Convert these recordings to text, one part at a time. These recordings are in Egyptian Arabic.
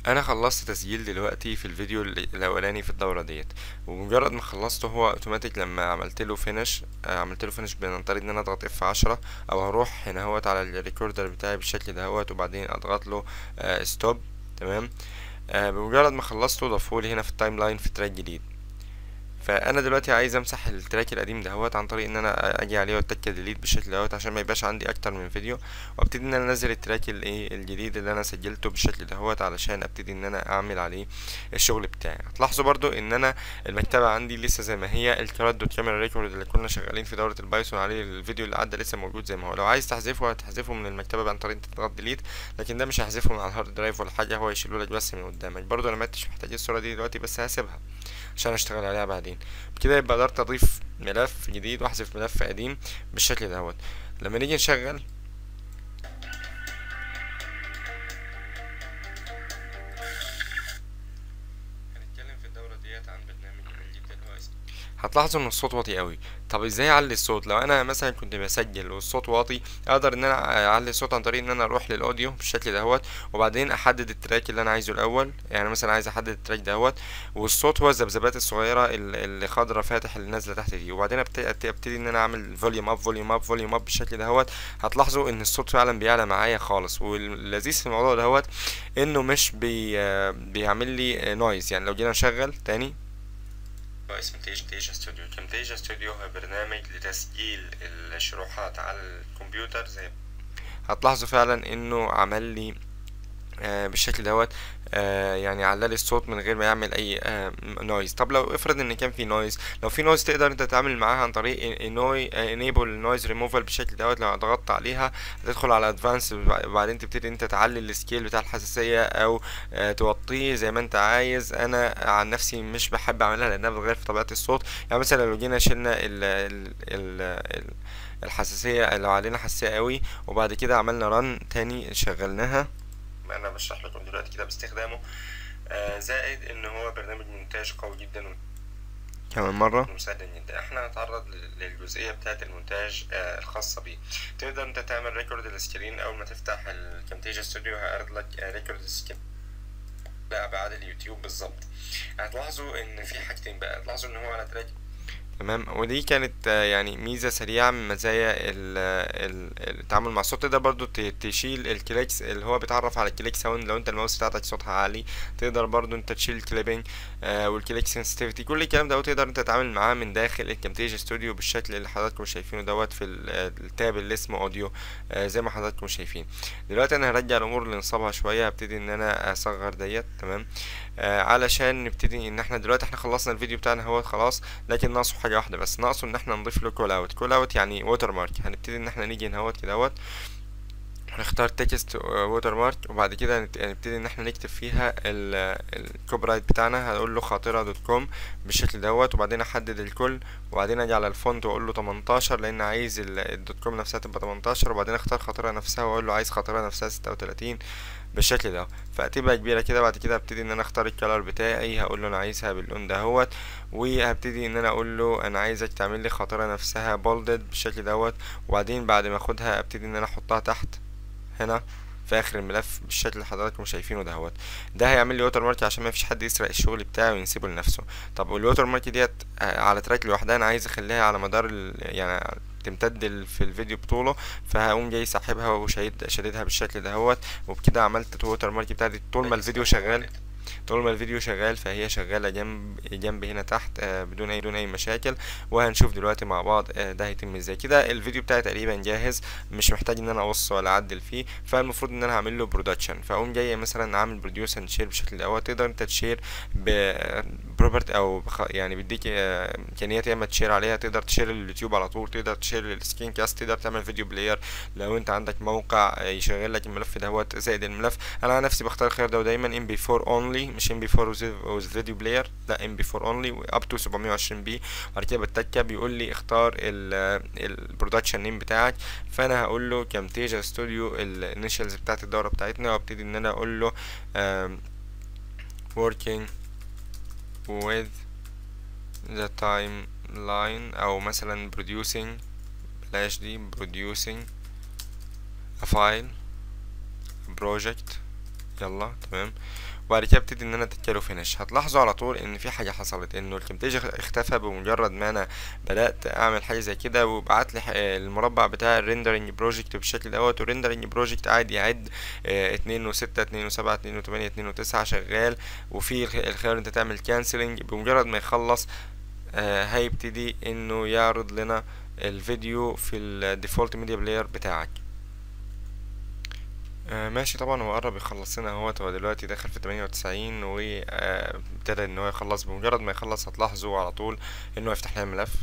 انا خلصت تسجيل دلوقتي في الفيديو ال- الاولاني في الدوره ديت ومجرد ما خلصته هو اوتوماتيك لما عملت له فينش عملت له فينش عن طريق ان انا اضغط اف 10 او هروح هنا هوت على الريكوردر بتاعي بالشكل دهوت وبعدين اضغط له ستوب تمام آه، بمجرد ما خلصته ضافولي هنا في التايم لاين في تراك جديد فانا دلوقتي عايز امسح التراك القديم دهوت عن طريق ان انا اجي عليه واتك ديليت بالشكل دهوت عشان ما يبقاش عندي اكتر من فيديو وابتدي ان انا انزل التراك الايه الجديد اللي انا سجلته بالشكل دهوت علشان ابتدي ان انا اعمل عليه الشغل بتاعي هتلاحظوا برضو ان انا المكتبه عندي لسه زي ما هي الكراد دوت كاميرا ريكورد اللي كنا شغالين في دوره البايثون عليه الفيديو اللي عدى لسه موجود زي ما هو لو عايز تحذفه هتحذفه من المكتبه عن طريق انت تضغط ديليت لكن ده مش هيحذفه من على الهارد درايف ولا حاجه هو يشيله لك بس من قدامك برضو انا ما عدتش محتاج الصوره دي دلوقتي بس هسيبها عشان اشتغل عليها بعدين بكده يبقى قدرت اضيف ملف جديد واحذف ملف قديم بالشكل دوت لما نيجي نشغل هنتكلم في الدورة ديت عن برنامج جميل جدا هو اسمه هتلاحظوا ان الصوت واطي قوي طب ازاي اعلي الصوت لو انا مثلا كنت بسجل والصوت واطي اقدر ان انا اعلي الصوت عن طريق ان انا اروح للاوديو بالشكل دهوت وبعدين احدد التراك اللي انا عايزه الاول يعني مثلا عايز احدد التراك دهوت والصوت هو الذبذبات الصغيره ال- اللي خضرا فاتح اللي نازله تحت دي وبعدين ابتدي ابتدي ان انا اعمل فوليوم اب فوليوم اب فوليوم اب بالشكل دهوت هتلاحظوا ان الصوت فعلا بيعلى معايا خالص واللذيذ في الموضوع دهوت انه مش بي بيعمل لي نويز يعني لو جينا نشغل تاني هو اسمه كامتيجا ستوديو كامتيجا ستوديو هو برنامج لتسجيل الشروحات على الكمبيوتر زي هتلاحظوا فعلا انه عمل لي آه بالشكل دوت آه يعني علالي الصوت من غير ما يعمل اي آه نويز طب لو افرض ان كان في نويز لو في نويز تقدر انت تتعامل معاها عن طريق انيبل نويز ريموفال بالشكل دوت لو ضغطت عليها هتدخل على ادفانس وبعدين تبتدي انت تعلي السكيل بتاع الحساسيه او آه توطيه زي ما انت عايز انا عن نفسي مش بحب اعملها لانها بتغير في طبيعه الصوت يعني مثلا لو جينا شلنا ال ال ال ال الحساسيه لو علينا حساسيه قوي وبعد كده عملنا رن تاني شغلناها ما انا بشرح لكم دلوقتي كده باستخدامه آه زائد ان هو برنامج مونتاج قوي جدا كمان مرة مساعدا جدا احنا هنتعرض للجزئية بتاعة المونتاج آه الخاصة بيه تقدر انت تعمل ريكورد السكرين اول ما تفتح الكامتيجا ستوديو هيعرض لك آه ريكورد السكرين بأبعاد اليوتيوب بالظبط هتلاحظوا ان في حاجتين بقى هتلاحظوا ان هو على تراك تمام ودي كانت آه، يعني ميزة سريعة من مزايا ال- ال- التعامل مع الصوت تقدر برضو ت- تشيل الكليكس اللي هو بيتعرف على الكليك ساوند لو انت الماوس بتاعتك صوتها عالي تقدر برضو انت تشيل الكليبنج آه والكليك سنسيتيفيتي كل الكلام ده تقدر انت تتعامل معاه من داخل الكامتيجا ستوديو بالشكل اللي حضراتكم شايفينه دوت في ال- التاب اللي اسمه اوديو آه زي ما حضراتكم شايفين دلوقتي انا هرجع الامور لنصابها شويه هبتدي ان انا اصغر ديت تمام آه علشان نبتدي ان احنا دلوقتي احنا خلصنا الفيديو بتاعنا هو خلاص لكن ناقصه حاجه واحده بس ناقصه ان احنا نضيف له كول اوت كول اوت يعني ووتر مارك هنبتدي ان احنا نيجي نهوت كدهوت هنختار تكست ووتر مارك وبعد كده هنبت- هنبتدي ان احنا نكتب فيها الكوبي رايت بتاعنا هنقول له خاطره دوت كوم بالشكل دوت وبعدين احدد الكل وبعدين اجي على الفونت واقول له 18 لان عايز ال- الدوت كوم نفسها تبقى 18 وبعدين اختار خاطره نفسها واقول له عايز خاطره نفسها 36 بالشكل ده فهتبقى كبيره كده بعد كده هبتدي ان انا اختار الكلر بتاعي هقول له انا عايزها باللون دهوت وهبتدي ان انا اقول له انا عايزك تعمل لي خاطره نفسها بولدد بالشكل دوت وبعدين بعد ما اخدها ابتدي ان انا احطها تحت هنا في اخر الملف بالشكل اللي حضراتكم شايفينه دهوت ده هيعمل لي ووتر مارك عشان ما فيش حد يسرق الشغل بتاعي وينسيبه لنفسه طب والووتر مارك ديت آه، على تراك لوحدها انا عايز اخليها على مدار ال... يعني تمتد ال- في الفيديو بطوله فهقوم جاي ساحبها وشايد شاددها بالشكل دهوت وبكده عملت الووتر مارك بتاعتي طول ما الفيديو شغال طول ما الفيديو شغال فهي شغالة جنب جنب هنا تحت آه بدون اي بدون اي مشاكل وهنشوف دلوقتي مع بعض آه ده هيتم ازاي كده الفيديو بتاعي تقريبا جاهز مش محتاج ان انا اقص ولا اعدل فيه فالمفروض ان انا هعمل له برودكشن فاقوم جاي مثلا عامل بروديوس اند شير بالشكل دوت تقدر انت تشير بروبرت او بخ... يعني بيديك آه، امكانيات يا اما تشير عليها تقدر تشير اليوتيوب على طول تقدر تشير السكرين كاست تقدر تعمل فيديو بلاير لو انت عندك موقع آه، يشغل لك الملف دوت زائد الملف انا على نفسي بختار الخيار ده ودايما ام بي 4 اونلي مش ام بي 4 وذ فيديو بلاير لا ام بي 4 اونلي اب تو 720 بي بعد كده بتكه بيقول لي اختار البرودكشن نيم بتاعك فانا هقول له كامتيجا ستوديو الانيشالز بتاعت الدوره بتاعتنا وابتدي ان انا اقول له um, working with the timeline او مثلا producing بلاش دي producing a file project يلا تمام وبعد كده ابتدي ان انا اتكله فينش هتلاحظوا على طول ان في حاجه حصلت انه الكمتاج اختفى بمجرد ما انا بدات اعمل حاجه زي كده وبعت لي المربع بتاع الريندرنج بروجكت بالشكل دوت والريندرنج بروجكت قاعد يعد اتنين وستة اتنين وسبعة اتنين وتمانية اتنين وتسعة شغال وفي الخيار انت تعمل كانسلنج بمجرد ما يخلص آه هيبتدي انه يعرض لنا الفيديو في الديفولت ميديا بلاير بتاعك آه ماشي طبعا هو قرب يخلص لنا اهوت هو دلوقتي داخل في تمانية وتسعين وابتدى ان هو يخلص بمجرد ما يخلص هتلاحظوا على طول انه يفتح لنا الملف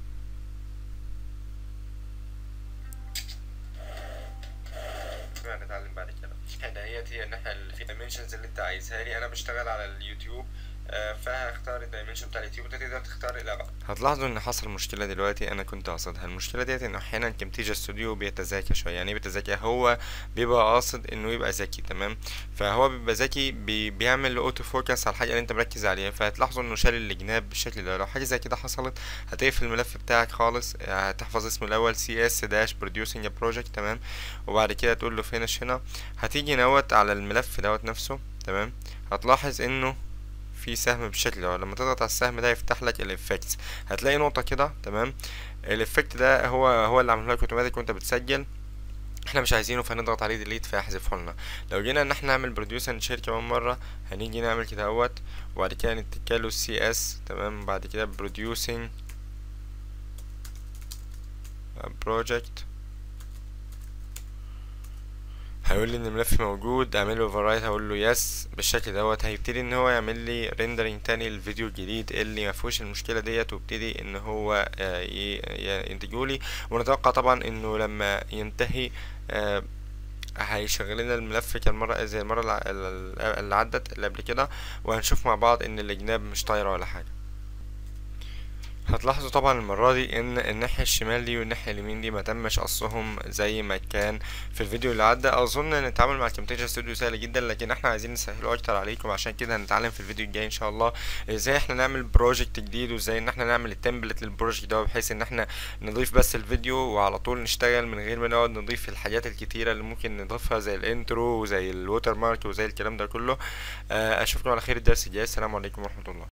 هنتعلم بعد كده دهيت هي الناحية اللي في dimensions اللي انت عايزها لي انا بشتغل على اليوتيوب فهختار الدايمنشن بتاع اليوتيوب انت تقدر تختار الى بقى هتلاحظوا ان حصل مشكله دلوقتي انا كنت قاصدها المشكله ديت ان احيانا كمتيجا استوديو بيتذاكى شويه يعني ايه بيتذاكى هو بيبقى قاصد انه يبقى ذكي تمام فهو بيبقى ذكي بي بيعمل اوتو فوكس على الحاجه اللي انت مركز عليها فهتلاحظوا انه شال الجناب بالشكل ده لو حاجه زي كده حصلت هتقفل الملف بتاعك خالص هتحفظ اسمه الاول سي اس داش بروديوسنج بروجكت تمام وبعد كده تقول له فينش هنا هتيجي نوت على الملف دوت نفسه تمام هتلاحظ انه في سهم بالشكل ده لما تضغط على السهم ده يفتح لك الافكتس هتلاقي نقطه كده تمام الافكت ده هو هو اللي عمله لك اوتوماتيك وانت بتسجل احنا مش عايزينه فهنضغط عليه ديليت فيحذفه لنا لو جينا ان احنا نعمل بروديوس نشير كمان مره هنيجي نعمل كده اهوت وبعد كده نتكله السي اس تمام بعد كده بروديوسنج بروجكت هيقول لي ان الملف موجود اعمل له اوفررايت هقول له يس بالشكل دوت هيبتدي ان هو يعمل لي ريندرنج تاني للفيديو الجديد اللي ما فيهوش المشكله ديت ويبتدي ان هو ينتجه لي ونتوقع طبعا انه لما ينتهي هيشغل لنا الملف كالمرة زي المرة اللي عدت اللي قبل كده وهنشوف مع بعض ان الجناب مش طايرة ولا حاجة هتلاحظوا طبعا المرة دي ان الناحية الشمال دي والناحية اليمين دي ما تمش قصهم زي ما كان في الفيديو اللي عدى اظن ان التعامل مع الكمتيجا ستوديو سهل جدا لكن احنا عايزين نسهله اكتر عليكم عشان كده هنتعلم في الفيديو الجاي ان شاء الله ازاي احنا نعمل بروجكت جديد وازاي ان احنا نعمل التمبلت للبروجكت ده بحيث ان احنا نضيف بس الفيديو وعلى طول نشتغل من غير ما نقعد نضيف الحاجات الكتيرة اللي ممكن نضيفها زي الانترو وزي الووتر مارك وزي الكلام ده كله اشوفكم على خير الدرس الجاي السلام عليكم ورحمة الله